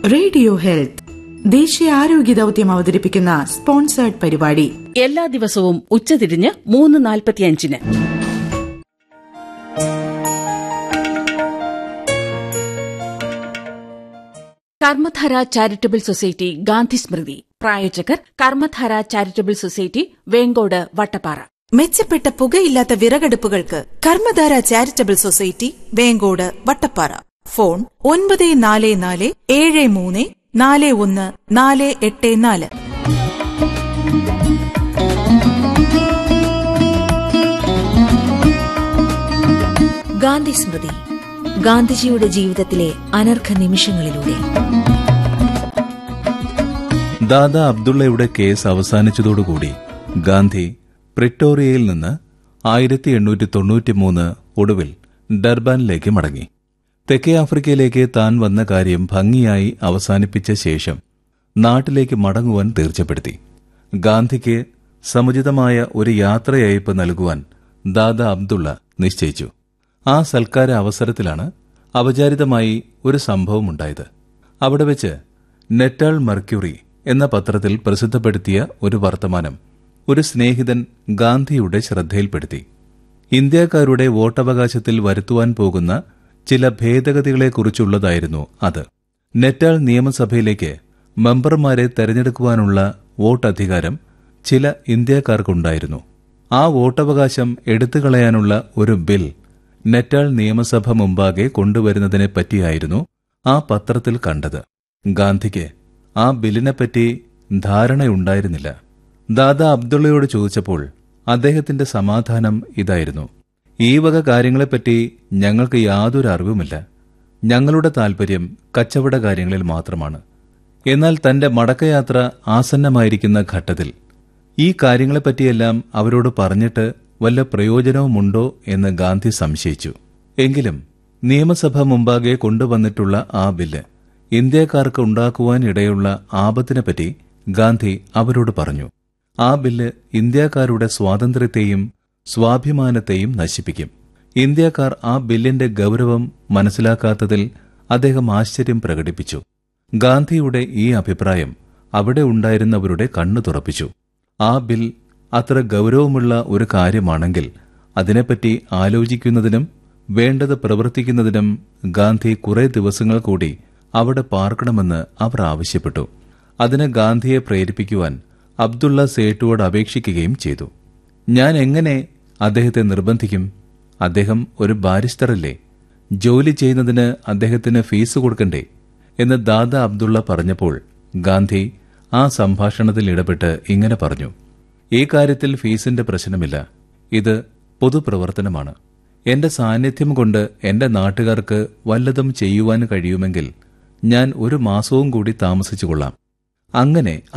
radio health ദേശീയ ആരോഗ്യ ദൌത്യം അവതരിപ്പിക്കുന്ന സ്പോൺസേർഡ് പരിപാടി എല്ലാ ദിവസവും ഉച്ചതിരിഞ്ഞ് മൂന്ന് നാൽപ്പത്തിയഞ്ചിന് കർമ്മധാര ചാരിറ്റബിൾ സൊസൈറ്റി ഗാന്ധി സ്മൃതി പ്രായോജകർ കർമ്മധാര ചാരിറ്റബിൾ സൊസൈറ്റി വേങ്കോട് വട്ടപ്പാറ മെച്ചപ്പെട്ട പുകയില്ലാത്ത വിറകടുപ്പുകൾക്ക് Karmadhara charitable society Venkode Vattappara phone ഒൻപത് നാല് നാല് ഏഴ് മൂന്ന് നാല് ഒന്ന് നാല് എട്ട് നാല് ഗാന്ധി സ്മൃതി ഗാന്ധിജിയുടെ ജീവിതത്തിലെ അനർഘ നിമിഷങ്ങളിലൂടെ ദാദാ അബ്ദുള്ളയുടെ കേസ് അവസാനിച്ചതോടുകൂടി ഗാന്ധി പ്രിറ്റോറിയയിൽ നിന്ന് ആയിരത്തി എണ്ണൂറ്റി തൊണ്ണൂറ്റിമൂന്ന് ഒടുവിൽ ഡർബാനിലേക്ക് മടങ്ങി തെക്കേ ആഫ്രിക്കയിലേക്ക് താൻ വന്ന കാര്യം ഭംഗിയായി അവസാനിപ്പിച്ച ശേഷം നാട്ടിലേക്ക് മടങ്ങുവാൻ തീർച്ചപ്പെടുത്തി ഗാന്ധിക്ക് സമുചിതമായ ഒരു യാത്രയയപ്പ് നൽകുവാൻ ദാദാ അബ്ദുള്ള നിശ്ചയിച്ചു ആ സൽക്കാര അവസരത്തിലാണ് അപചാരിതമായി ഒരു സംഭവമുണ്ടായത് അവിടെ വെച്ച് നെറ്റാൾ മർക്യൂറി എന്ന പത്രത്തിൽ പ്രസിദ്ധപ്പെടുത്തിയ ഒരു വർത്തമാനം ഒരു സ്നേഹിതൻ ഗാന്ധിയുടെ ശ്രദ്ധയിൽപ്പെടുത്തി ഇന്ത്യക്കാരുടെ വോട്ടവകാശത്തിൽ വരുത്തുവാൻ പോകുന്ന ചില ഭേദഗതികളെക്കുറിച്ചുള്ളതായിരുന്നു അത് നെറ്റാൾ നിയമസഭയിലേക്ക് മെമ്പർമാരെ തെരഞ്ഞെടുക്കുവാനുള്ള വോട്ടധികാരം ചില ഇന്ത്യക്കാർക്കുണ്ടായിരുന്നു ആ വോട്ടവകാശം എടുത്തുകളയാനുള്ള ഒരു ബിൽ നെറ്റാൾ നിയമസഭ മുമ്പാകെ കൊണ്ടുവരുന്നതിനെ പറ്റിയായിരുന്നു ആ പത്രത്തിൽ കണ്ടത് ഗാന്ധിക്ക് ആ ബില്ലിനെപ്പറ്റി ധാരണയുണ്ടായിരുന്നില്ല ദാദാ അബ്ദുള്ളയോട് ചോദിച്ചപ്പോൾ അദ്ദേഹത്തിന്റെ സമാധാനം ഇതായിരുന്നു ഈ വക കാര്യങ്ങളെപ്പറ്റി ഞങ്ങൾക്ക് യാതൊരു അറിവുമില്ല ഞങ്ങളുടെ താൽപര്യം കച്ചവട കാര്യങ്ങളിൽ മാത്രമാണ് എന്നാൽ തന്റെ മടക്കയാത്ര ആസന്നമായിരിക്കുന്ന ഘട്ടത്തിൽ ഈ കാര്യങ്ങളെപ്പറ്റിയെല്ലാം അവരോട് പറഞ്ഞിട്ട് വല്ല പ്രയോജനവുമുണ്ടോ എന്ന് ഗാന്ധി സംശയിച്ചു എങ്കിലും നിയമസഭ മുമ്പാകെ കൊണ്ടുവന്നിട്ടുള്ള ആ ബില്ല് ഇന്ത്യക്കാർക്ക് ഉണ്ടാക്കുവാൻ ഇടയുള്ള ആപത്തിനെപ്പറ്റി ഗാന്ധി അവരോട് പറഞ്ഞു ആ ബില്ല് ഇന്ത്യക്കാരുടെ സ്വാതന്ത്ര്യത്തെയും സ്വാഭിമാനത്തെയും നശിപ്പിക്കും ഇന്ത്യക്കാർ ആ ബില്ലിന്റെ ഗൗരവം മനസ്സിലാക്കാത്തതിൽ അദ്ദേഹം ആശ്ചര്യം പ്രകടിപ്പിച്ചു ഗാന്ധിയുടെ ഈ അഭിപ്രായം അവിടെ ഉണ്ടായിരുന്നവരുടെ കണ്ണു തുറപ്പിച്ചു ആ ബിൽ അത്ര ഗൗരവമുള്ള ഒരു കാര്യമാണെങ്കിൽ അതിനെപ്പറ്റി ആലോചിക്കുന്നതിനും വേണ്ടത് പ്രവർത്തിക്കുന്നതിനും ഗാന്ധി കുറെ ദിവസങ്ങൾ കൂടി അവിടെ പാർക്കണമെന്ന് അവർ ആവശ്യപ്പെട്ടു അതിന് ഗാന്ധിയെ പ്രേരിപ്പിക്കുവാൻ അബ്ദുള്ള സേട്ടുവോട് അപേക്ഷിക്കുകയും ചെയ്തു ഞാൻ എങ്ങനെ അദ്ദേഹത്തെ നിർബന്ധിക്കും അദ്ദേഹം ഒരു ബാരിസ്റ്ററല്ലേ ജോലി ചെയ്യുന്നതിന് അദ്ദേഹത്തിന് ഫീസ് കൊടുക്കണ്ടേ എന്ന് ദാദാ അബ്ദുള്ള പറഞ്ഞപ്പോൾ ഗാന്ധി ആ സംഭാഷണത്തിൽ ഇടപെട്ട് ഇങ്ങനെ പറഞ്ഞു ഈ കാര്യത്തിൽ ഫീസിന്റെ പ്രശ്നമില്ല ഇത് പൊതുപ്രവർത്തനമാണ് എന്റെ സാന്നിധ്യം കൊണ്ട് എന്റെ നാട്ടുകാർക്ക് വല്ലതും ചെയ്യുവാൻ കഴിയുമെങ്കിൽ ഞാൻ ഒരു മാസവും കൂടി താമസിച്ചുകൊള്ളാം അങ്ങനെ